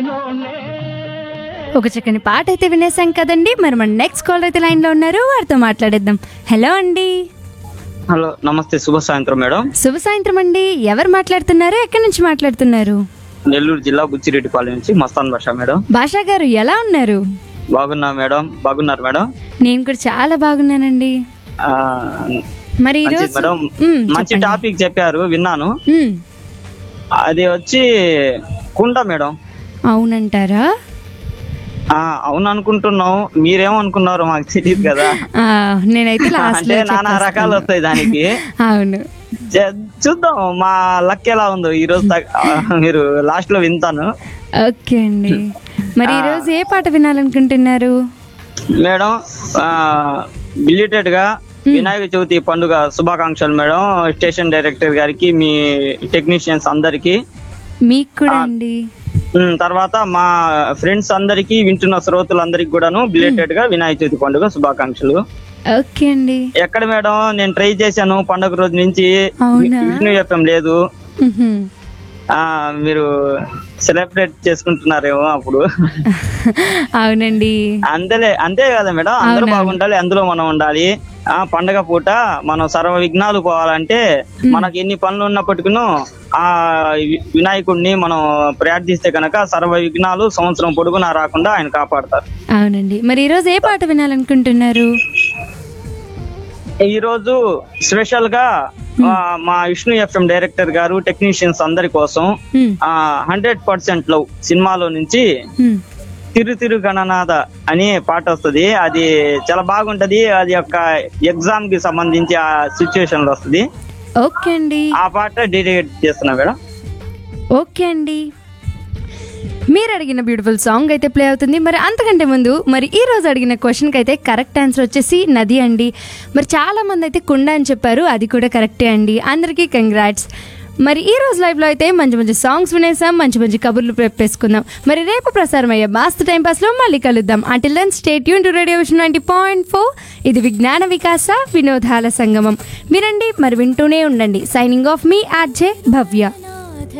ఒక చక్కని పాట అయితే వినేసాం కదండి మరి మన నెక్స్ట్ కాలర్ అయితే లైన్ లో ఉన్నారు వారితో మాట్లాడేద్దాం హలో అండి హలో నమస్తే శుభ సాయంత్రం మేడం శుభ సాయంత్రం అండి ఎవరు మాట్లాడుతున్నారు ఎక్కడి నుంచి మాట్లాడుతున్నారు నెల్లూరు జిల్లా బుచ్చిరెడ్డిపాలెం నుంచి మస్తాన్ భాష మేడం భాషా గారు ఎలా ఉన్నారు బాగున్నా మేడం బాగున్నారు మేడం నేను కూడా చాలా బాగున్నానండి ఆ, మరి మంచిది ఈరోజు మేడం మ్మ్, మంచి చెప్పండి. టాపిక్ చెప్పారు విన్నాను మ్మ్, అది వచ్చి కుండ మేడం అవునంటారా ఆ అవును అనుకుంటున్నాం మీరేమనుకున్నారు మాకు తెలియదు కదా ఆ, నేనైతే లాస్ట్ అంటే నానా రకాలు వస్తాయి దానికి అవును చే- చూద్దాం మా లక్ ఎలా ఉందో ఈ రోజు తగ్గ- ఆ, మీరు లాస్ట్ లో వింటాను ఓకే అండి మరి ఈరోజు ఏ పాట వినాలనుకుంటున్నారు మేడం బిలిటెడ్ గా వినాయక చవితి పండుగ శుభాకాంక్షలు మేడం స్టేషన్ డైరెక్టర్ గారికి మీ టెక్నీషియన్స్ అందరికి మీకు కూడా అండి ఉమ్, తర్వాత మా ఫ్రెండ్స్ అందరికి వింటున్న శ్రోతలందరికి కూడాను బిలేటెడ్ గా వినాయక చవితి పండుగ శుభాకాంక్షలు ఓకే అండి ఎక్కడ మేడం నేను ట్రై చేశాను పండుగ రోజు నుంచి అవునా? విష్ణు ఎఫ్ఎం లేదు మ్హూ. ఆ మీరు సెలబ్రేట్ చేసుకుంటున్నారేమో అప్పుడు అవునండి అంతేలే అంతే కదా మేడం అందరూ బాగుండాలి అందులో మనం ఉండాలి ఆ పండగ పూట మనం సర్వ విఘ్నాలు పోవాలంటే మనకి ఎన్ని పనులు ఉన్నప్పటికీ ఆ వి- వినాయకుడిని మనం ప్రార్థిస్తే కనుక సర్వ విఘ్నాలు సంవత్సరం పొడుగునా రాకుండా ఆయన కాపాడతారు అవునండి మరి ఈరోజు ఏ పాట వినాలనుకుంటున్నారు ఈ రోజు స్పెషల్ గా ఆ, మా విష్ణు ఎఫ్ఎం డైరెక్టర్ గారు టెక్నీషియన్స్ అందరి కోసం మ్, ఆ హండ్రెడ్ పర్సెంట్ లవ్ సినిమాలో నుంచి మ్. తిరు తిరు గణనాథ అని పాట వస్తుంది అది చాలా బాగుంటది అది యొక్క ఎగ్జామ్ కి సంబంధించి ఆ సిచ్యువేషన్ లో వస్తుంది ఓకే అండి ఆ పాట డెడికేట్ చేస్తున్నా మేడం ఓకే అండి మీరు అడిగిన బ్యూటిఫుల్ సాంగ్ అయితే ప్లే అవుతుంది మరి అంతకంటే ముందు మరి ఈ రోజు అడిగిన క్వశ్చన్కి అయితే కరెక్ట్ ఆన్సర్ వచ్చేసి నది అండి మరి చాలా మంది అయితే కుండ అని చెప్పారు అది కూడా కరెక్టే అండి అందరికీ కంగ్రాట్స్ మరి ఈ రోజు లైవ్లో అయితే మంచి మంచి సాంగ్స్ వినేసాం మంచి మంచి కబుర్లు చెప్పేసుకుందాం మరి రేపు ప్రసారం అయ్యే మాస్త్ టైం పాస్లో మళ్ళీ కలుద్దాం అంటిల్ దెన్ స్టేట్ యూన్ to radio vision ninety point four ఇది విజ్ఞాన వికాస వినోదాల సంగమం వినండి మరి వింటూనే ఉండండి సైనింగ్ ఆఫ్ మీ ఆర్జే భవ్య